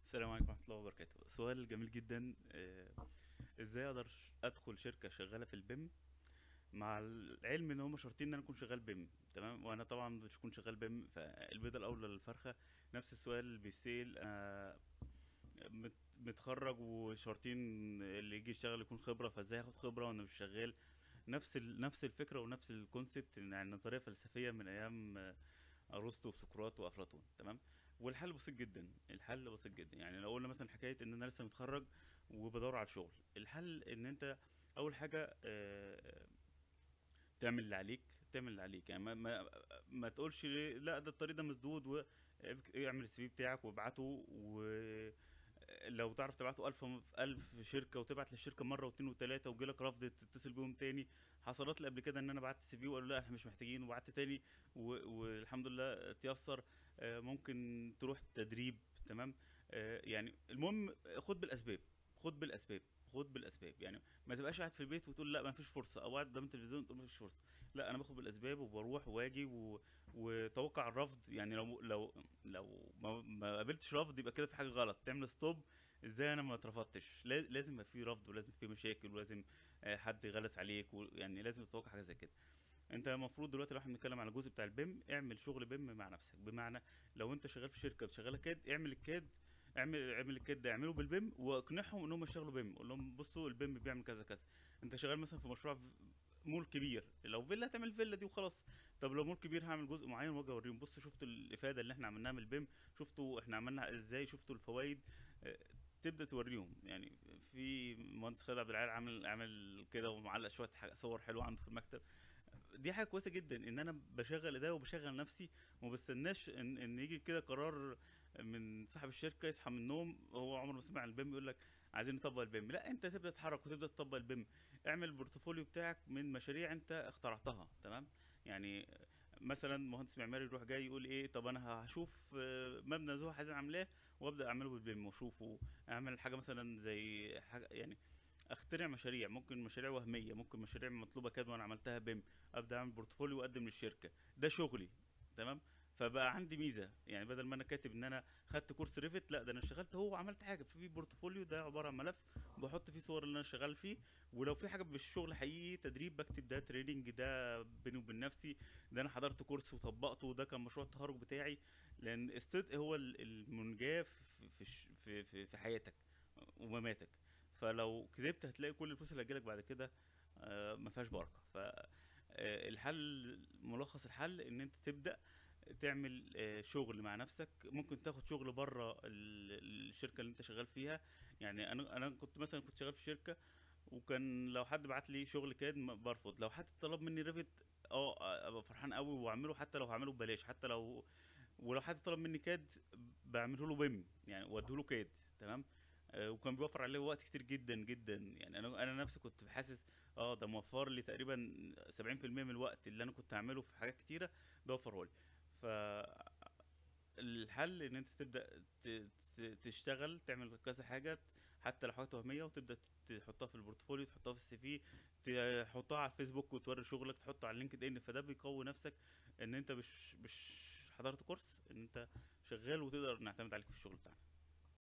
السلام عليكم ورحمة الله وبركاته سؤال جميل جدا آه، ازاي اقدر ادخل شركة شغالة في البيم مع العلم ان هم شرطين ان انا اكون شغال بيم تمام وانا طبعا مش هكون شغال بيم فالبيضة الاولى للفرخة نفس السؤال بيسيل انا مت- متخرج وشرطين اللي يجي يشتغل يكون خبرة فازاي هاخد خبرة وانا مش شغال نفس ال... نفس الفكرة ونفس الكونسبت يعني نظرية فلسفية من ايام آه، ارسطو وسقراط وافلاطون تمام والحل بسيط جدا الحل بسيط جدا يعني لو قلنا مثلا حكايه ان انا لسه متخرج وبدور على شغل الحل ان انت اول حاجه آه، تعمل اللي عليك تعمل اللي عليك يعني ما ما, ما تقولش ليه- لا ده الطريق ده مسدود واعمل السي في بتاعك وابعته ولو تعرف تبعته ألف ألف شركة وتبعت للشركة مرة واتنين وتلاتة وجيلك رفض تتصل بيهم تاني حصلت لي قبل كده ان انا بعت سي في وقالوا لا احنا مش محتاجين وبعت تاني و- والحمد لله اتيسر آه، ممكن تروح تدريب تمام آه، يعني المهم خد بالاسباب خد بالاسباب خد بالاسباب يعني ما تبقاش قاعد في البيت وتقول لا ما فيش فرصه او قاعد قدام التلفزيون تقول ما فيش فرصه لا انا باخد بالاسباب وبروح واجي و... وتوقع الرفض يعني لو لو لو ما, ما قابلتش رفض يبقى كده في حاجه غلط تعمل ستوب ازاي انا ما اترفضتش لا- لازم يبقى في رفض ولازم في مشاكل ولازم آه، حد يغلس عليك و... يعني لازم تتوقع حاجه زي كده انت المفروض دلوقتي لو احنا بنتكلم على الجزء بتاع البيم اعمل شغل بيم مع نفسك بمعنى لو انت شغال في شركه شغاله كاد اعمل الكاد اعمل اعمل الكاد ده اعمله بالبيم واقنعهم ان هم يشتغلوا بيم قول لهم بصوا البيم بيعمل كذا كذا انت شغال مثلا في مشروع في مول كبير لو فيلا هتعمل فيلا دي وخلاص طب لو مول كبير هعمل جزء معين واجي اوريهم بصوا شفتوا الافاده اللي احنا عملناها من البيم شفتوا احنا عملنا ازاي شفتوا الفوائد اه، تبدا توريهم يعني في مهندس خالد عبد العال عامل عامل كده ومعلق شويه حاجة- صور حلوه عنده في المكتب دي حاجه كويسه جدا ان انا بشغل ده وبشغل نفسي وما بستناش ان ان يجي كده قرار من صاحب الشركه يصحى من النوم هو عمره ما سمع عن البيم يقول لك عايزين نطبق البيم لا انت تبدا تتحرك وتبدا تطبق البيم اعمل البورتفوليو بتاعك من مشاريع انت اخترعتها تمام يعني مثلا مهندس معماري يروح جاي يقول ايه طب انا هشوف آه، مبنى ذو حد عاملاه وابدا اعمله بالبيم واشوفه اعمل حاجه مثلا زي حاجه يعني اخترع مشاريع ممكن مشاريع وهميه ممكن مشاريع مطلوبه كده وانا عملتها بيم ابدا اعمل بورتفوليو واقدم للشركه ده شغلي تمام فبقى عندي ميزه يعني بدل ما انا كاتب ان انا خدت كورس ريفت لا ده انا اشتغلت هو وعملت حاجه في بورتفوليو ده عباره عن ملف بحط فيه صور اللي انا شغال فيه ولو في حاجه بالشغل حقيقي تدريب بكتب ده تريننج ده بيني وبين نفسي ده انا حضرت كورس وطبقته وده كان مشروع التخرج بتاعي لان الصدق هو ال- المنجاه في في في في, في حياتك ومماتك فلو كذبت هتلاقي كل الفلوس اللي هتجيلك بعد كده آه، ما فيهاش بركه ف آه، الحل ملخص الحل ان انت تبدا تعمل آه، شغل مع نفسك ممكن تاخد شغل بره الشركه اللي انت شغال فيها يعني انا انا كنت مثلا كنت شغال في شركه وكان لو حد بعت لي شغل كاد ما برفض لو حد طلب مني ريفت اه ابقى فرحان قوي واعمله حتى لو هعمله ببلاش حتى لو ولو حد طلب مني كاد بعمله له بيم يعني واديه له كاد تمام آه، وكان بيوفر عليه وقت كتير جدا جدا يعني انا انا نفسي كنت حاسس اه ده موفر لي تقريبا 70% من الوقت اللي انا كنت هعمله في حاجات كتيره ده وفره لي ف الحل ان انت تبدا ت- ت- تشتغل تعمل كذا حاجه حتى لو حاجات وهميه وتبدا تحطها في البورتفوليو تحطها في السي في تحطها على الفيسبوك وتوري شغلك تحطه على اللينكد ان فده بيقوي نفسك ان انت مش مش حضرت كورس ان انت شغال وتقدر نعتمد عليك في الشغل بتاعنا